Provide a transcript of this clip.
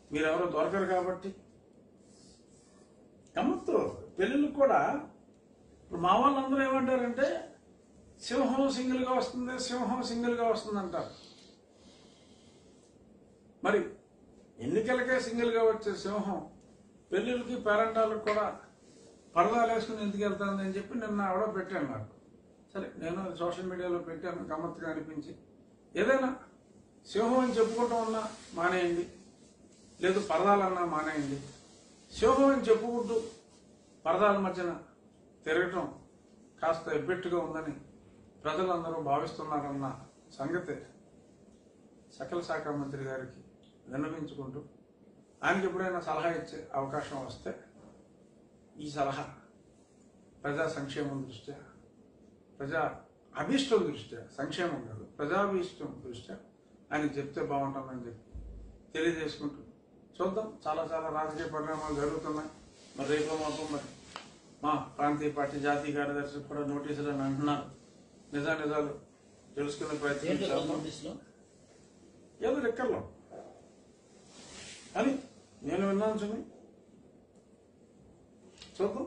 మీరెవరో దొరకరు కాబట్టి గమ్మత్తు పెళ్ళిళ్ళకి కూడా ఇప్పుడు మా వాళ్ళందరూ ఏమంటారంటే సింహం సింగిల్గా వస్తుంది సింహం సింగిల్గా వస్తుంది అంటారు మరి ఎన్నికలకే సింగిల్గా వచ్చే సింహం పెళ్ళిళ్ళకి పేరెంటాలకు కూడా పరదాలు వేసుకుని ఎందుకు వెళ్తాను అని చెప్పి నిన్న ఆవిడ పెట్టాను నాకు సరే నేను అది సోషల్ మీడియాలో పెట్టాను గమ్మత్తుగా అనిపించి ఏదైనా సింహం అని చెప్పుకుంటూ ఉన్నా మానేయండి లేదు పరదాలన్నా మానేయండి సింహం అని చెప్పుకుంటూ పరదాల మధ్యన తిరగటం కాస్త ఎబ్బెట్టుగా ఉందని ప్రజలందరూ భావిస్తున్నారన్న సంగతి సకల శాఖ మంత్రి గారికి విన్నవించుకుంటూ ఆయనకి ఎప్పుడైనా సలహా ఇచ్చే అవకాశం వస్తే ఈ సలహా ప్రజా సంక్షేమం దృష్ట్యా ప్రజా అభీష్టం దృష్ట్యా సంక్షేమం కాదు ప్రజాభీష్టం దృష్ట్యా ఆయన చెప్తే బాగుంటుందని చెప్పి తెలియజేసుకుంటూ చూద్దాం చాలా చాలా రాజకీయ పరిణామాలు జరుగుతున్నాయి మరి రేపు మాకు మరి మా ప్రాంతీయ పార్టీ జాతీయ కార్యదర్శి కూడా నోటీసులు అని అంటున్నారు నిజా నిజాలు తెలుసుకునే ప్రయత్నం ఏంటి చేద్దాం నోటీసులో ఏదో లెక్కల్లో అని నేను విన్నాను చూడండి చూద్దాం